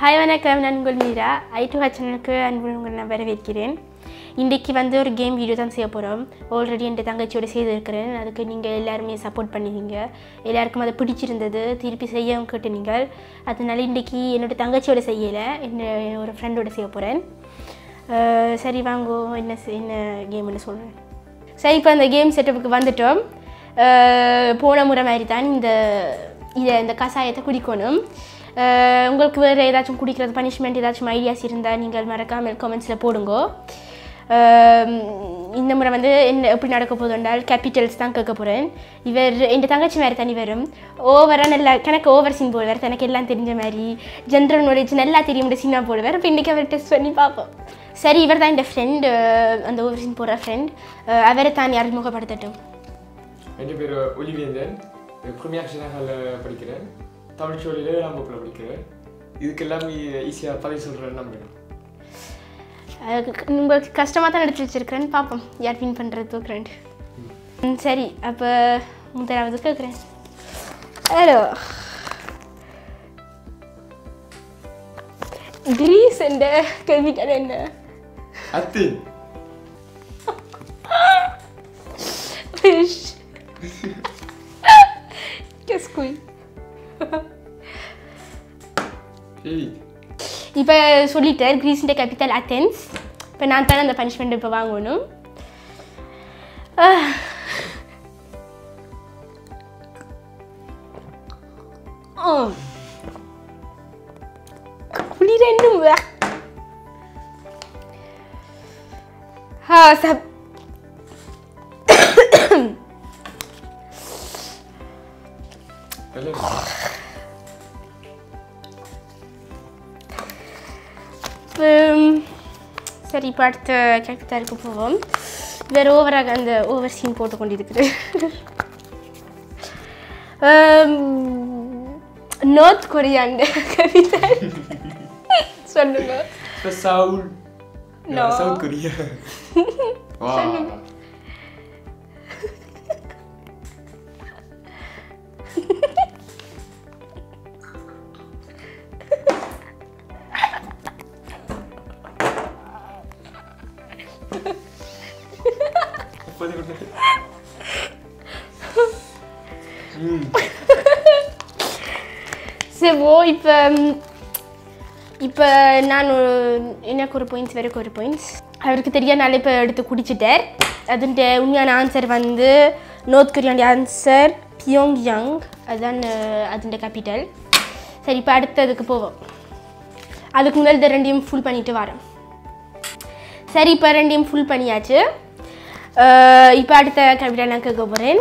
Hi வணக்கம் நான் உங்கள் மீரா ஐ டு சேனலுக்கு அன்பு உங்களை நான் வரவேற்கிறேன் இன்றைக்கி வந்து ஒரு கேம் வீடியோ தான் செய்ய போகிறோம் ஆல்ரெடி என் தங்கச்சியோட செய்திருக்கிறேன் அதுக்கு நீங்கள் எல்லாருமே சப்போர்ட் பண்ணினீங்க எல்லாருக்கும் அது பிடிச்சிருந்தது திருப்பி செய்யவும் கேட்டு நீங்கள் அதனால இன்றைக்கி என்னோட தங்கச்சியோட செய்யலை என்ன ஒரு ஃப்ரெண்டோட செய்ய போகிறேன் சரி வாங்கோ என்ன செ- என்ன கேம்னு சொல்கிறேன் சரி இப்போ அந்த கேம் செட்டப்புக்கு வந்துட்டோம் அஹ் போன முறை மாதிரி தான் இந்த இதை இந்த கஷாயத்தை குடிக்கணும் அஹ் உங்களுக்கு வேறு ஏதாச்சும் குடிக்கிறது பனிஷ்மெண்ட் ஏதாச்சும் ஐடியாஸ் இருந்தால் நீங்கள் மறக்காமல் கமெண்ட்ஸில் போடுங்க அஹ் இந்த முறை வந்து என்ன எப்படி நடக்க போகுது என்றால் கேபிட்டல்ஸ் தான் கேட்க போகிறேன் இவர் என் தங்கச்சி வேறு தனி வரும் ஓவராக நல்லா கணக்கு ஓவர் சீன் போடுவார் எனக்கு எல்லாம் தெரிஞ்ச மாதிரி ஜென்ரல் நாலேஜ் நல்லா தெரியும் சீனாக போடுவார் அப்போ இன்றைக்கி அவர் டெஸ்ட் பண்ணி பார்ப்போம் சரி இவர் தான் இந்த ஃப்ரெண்டு அந்த ஓவர் சீன் போடுற ஃப்ரெண்ட் அவரை தான் அறிமுகப்படுத்தட்டும் என் பேர் ஒலிவேந்தன் ப்ரீமியர் ஜெனரல் படிக்கிறேன் தமிழ் சோழியில் ஏழாம் வகுப்பில் படிக்கிறேன் இதுக்கெல்லாம் ஈஸியாக பதில் சொல்கிறேன்னு நம்புகிறேன் அதுக்கு உங்களுக்கு கஷ்டமாக தான் எடுத்து வச்சிருக்கிறேன்னு பார்ப்போம் யார் வின் பண்ணுறது தூக்குறேன் ம், சரி அப்போ முதலாவது கேட்குறேன் ஹலோ கிரீஸ் என்ற கேள்விக்கான என்ன அத்து ஃபிஷ் கெஸ்குய் ஏய் இப்போ சொல்லிட்டேன் கிரீஸிൻ്റെ கேபிட்டல் அத்தென்ஸ் இப்போ நான் தானே அந்த பனிஷ்மெண்ட் இப்போ வாங்கணும் ஆஹ். ஆ. குளிர் என்னும் ஆ சப் நல்ல உம், சரி இப்போ அடுத்த கேபிட்டலுக்கு போவோம் வேறு ஓவராக அந்த ஓவர் சீன் போட்டு கொண்டிருக்குது நார்த் கொரியாண்ட கேபிட்டல் சொல்லுங்க சவுல் No. சவுத் கொரியா வா முப்பது கொண்டு. ம் சரி ஓ இப்போ இப்போ நான் ஒரு- எனக்கு ஒரு பாயிண்ட்ஸ் வரைக்கும் ஒரு பாயிண்ட்ஸ் அவருக்கு தெரியாதனால இப்போ எடுத்து குடிச்சிட்டார் அதுன்ற உண்மையான ஆன்சர் வந்து நார்த் கொரியாண்ட ஆன்சர் பியோங் யாங் அதுதான் அதுன்ற கேபிட்டல் சரி இப்போ அடுத்ததுக்கு போவோம் அதுக்கு முதல் இந்த ரெண்டையும் ஃபுல் பண்ணிட்டு வரேன் சரி இப்போ ரெண்டையும் ஃபுல் பண்ணியாச்சு இப்போ அடுத்த கேபிட்டல் நான் கேட்க போகிறேன்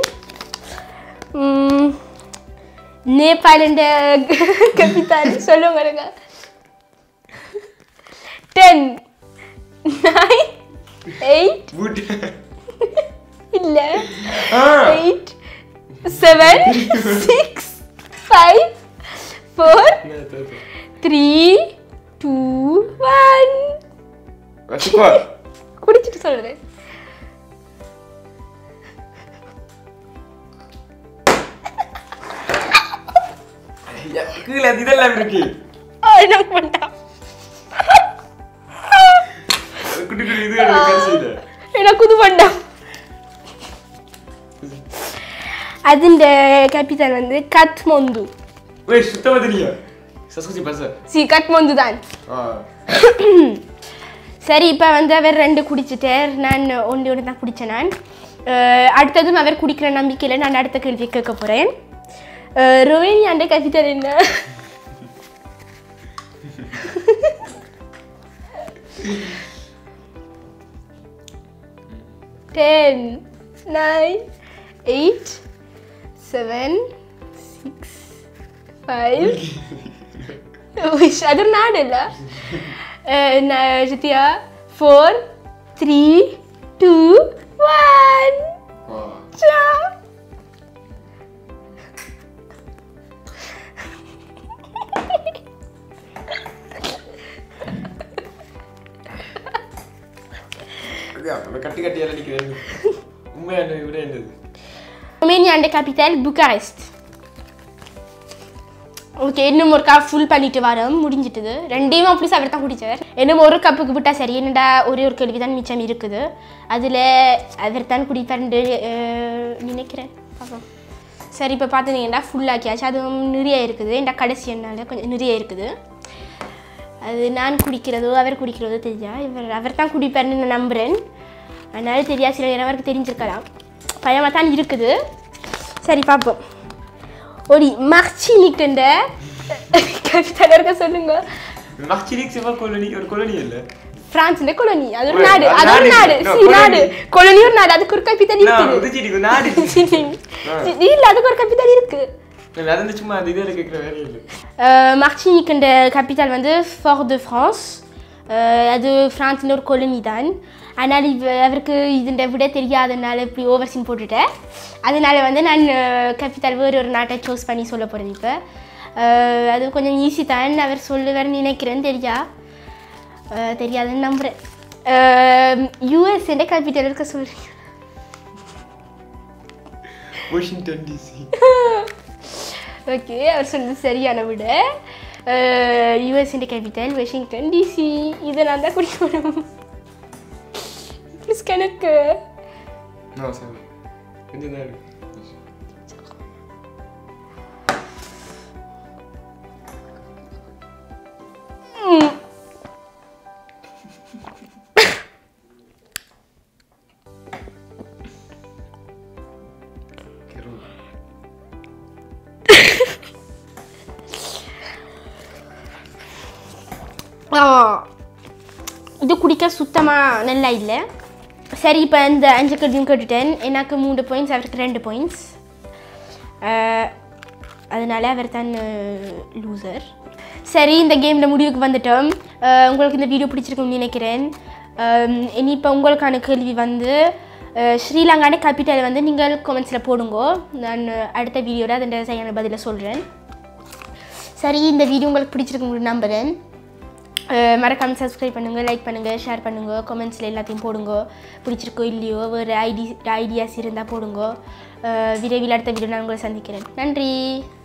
நேபாளண்ட கேபிட்டல் சொல்லுங்க இருங்க டென் நைன் எயிட் wood இல்லை ஆ eight seven six five four three two one வச்சுக்கோ குடிச்சிட்டு சொல்கிறேன் கீழே இதெல்லாம் இருக்கு எனக்கு வேண்டாம் குட்டி குட்டி இது எடுத்து கடைசியில் எனக்கு இது வேண்டாம் അതിൻ്റെ ക്യാപിറ്റൽ வந்து കത്മൊന്തു ஒய் சுத்தமா தெரியும் சஸ்குச்சி பஸ் சி கட்மொந்து தான் ஆ சரி இப்போ வந்து அவர் ரெண்டு குடிச்சிட்டார் நான் ஒன்று ஒன்று தான் குடித்தேன் நான் அஹ் அடுத்ததும் அவர் குடிக்கிற நம்பிக்கையில் நான் அடுத்த கேள்வி கேட்க போகிறேன் ரொவேனியாண்ட கேபிட்டல் என்ன ten nine eight seven six five Wish, ಅದು ನಾಡಲ್ಲ ಜೊತೆಯ ಫೋರ್ ತ್ರೀ ಟೂ ಒನ್ ஆ நம்ம கட்டி கட்டி எல்லாம் நிற்கிறேன் உண்மையான விட என்னது ரொமேனியாண்ட கேபிட்டல் புக்காரெஸ்ட் ஓகே இன்னும் ஒரு கப் ஃபுல் பண்ணிட்டு வரோம் முடிஞ்சிட்டுது ரெண்டையும் அப்படி அவர் தான் குடிச்சார் இன்னும் ஒரு கப்புக்கு விட்டா சரி என்னடா ஒரே ஒரு கேள்வி தான் மிச்சம் இருக்குது அதில் அவர் தான் குடிப்பார்னு அஹ், நினைக்கிறேன் பார்ப்போம் சரி இப்போ பார்த்துனீங்கன்னா ஃபுல்லாக்கியாச்சு அதுவும் நிறைய இருக்குது இந்த கடைசி என்னால் கொஞ்சம் நிறைய இருக்குது அது நான் குடிக்கிறதோ அவர் குடிக்கிறதோ தெரியா இவர் அவர் தான் குடிப்பார்னு நான் நம்புகிறேன் அதனால தெரியா சில நேரம் அவருக்கு தெரிஞ்சிருக்கலாம் பயமாக தான் இருக்குது சரி பார்ப்போம் ஒரு மர்ச்சினிக்குண்ட கவிதா இருக்க சொல்லுங்க மார்டினிக் c'est pas colonie ஒரு கொலனி இல்ல பிரான்ஸ்ல கொலனி அது ஒரு Ouais, நாடு அது அது ஒரு நாடு. நாடு No, சி நாடு colony. கொலனி ஒரு நாடு அதுக்கு ஒரு கவிதா நான் இருக்குது உதிச்சிட்டு நாடு இல்ல அதுக்கு ஒரு கவிதா இருக்கு அது வந்து சும்மா அந்த இதில் கேட்குற வேலையே இல்லை மார்டினிக்குண்ட கேபிட்டல் வந்து ஃபார் de ஃப்ரான்ஸ் அது ஃப்ரான்ஸில் ஒரு கொலனி தான் ஆனால் இவ அவருக்கு இதுண்ட விட தெரியாதனால இப்படி ஓவர் சீன் போட்டுட்டேன் அதனால வந்து நான் கேபிட்டல் வேறு ஒரு நாட்டை சூஸ் பண்ணி சொல்ல போகிறேன் இப்போ அது கொஞ்சம் ஈஸி தான் அவர் சொல்லுவார்னு நினைக்கிறேன் தெரியா அஹ், தெரியாதுன்னு நம்புகிறேன் யூஎஸ்ஏண்ட கேபிட்டல் இருக்க சொல்கிறீங்க வாஷிங்டன் டிசி ஓகே அவர் சொன்னது சரியான விட யூஎஸ்ஏண்ட கேபிட்டல் வாஷிங்டன் டிசி இதை நான் தான் குடிக்கணும் ப்ளீஸ் கணக்கு நான் சார் கொஞ்சம் தான் இருக்கு கரு. ஆ, இது குடிக்க சுத்தமாக நல்லா இல்லை சரி இப்போ இந்த அஞ்சு கேள்வியும் கேட்டுட்டேன் எனக்கு மூணு பாயிண்ட்ஸ் அவருக்கு ரெண்டு பாயிண்ட்ஸ் அதனால அவர் தான் லூசர் சரி இந்த கேமில் முடிவுக்கு வந்துட்டோம் அஹ், உங்களுக்கு இந்த வீடியோ பிடிச்சிருக்கும்னு நினைக்கிறேன் அஹ், இனி இப்போ உங்களுக்கான கேள்வி வந்து அஹ், ஸ்ரீலங்கான கேபிட்டல் வந்து நீங்கள் கமெண்ட்ஸில் போடுங்க நான் அடுத்த வீடியோவில் அதோட சரியான பதிலை சொல்கிறேன் சரி இந்த வீடியோ உங்களுக்கு பிடிச்சிருக்கும் நம்புகிறேன் அஹ் மறக்காம சப்ஸ்கிரைப் பண்ணுங்கள் லைக் பண்ணுங்கள் ஷேர் பண்ணுங்கள் கமெண்ட்ஸில் எல்லாத்தையும் போடுங்க பிடிச்சிருக்கோ இல்லையோ வேறு ஐடி ஐடியாஸ் இருந்தால் போடுங்க அஹ் விரைவில் அடுத்த வீடியோ நான் உங்களை சந்திக்கிறேன் நன்றி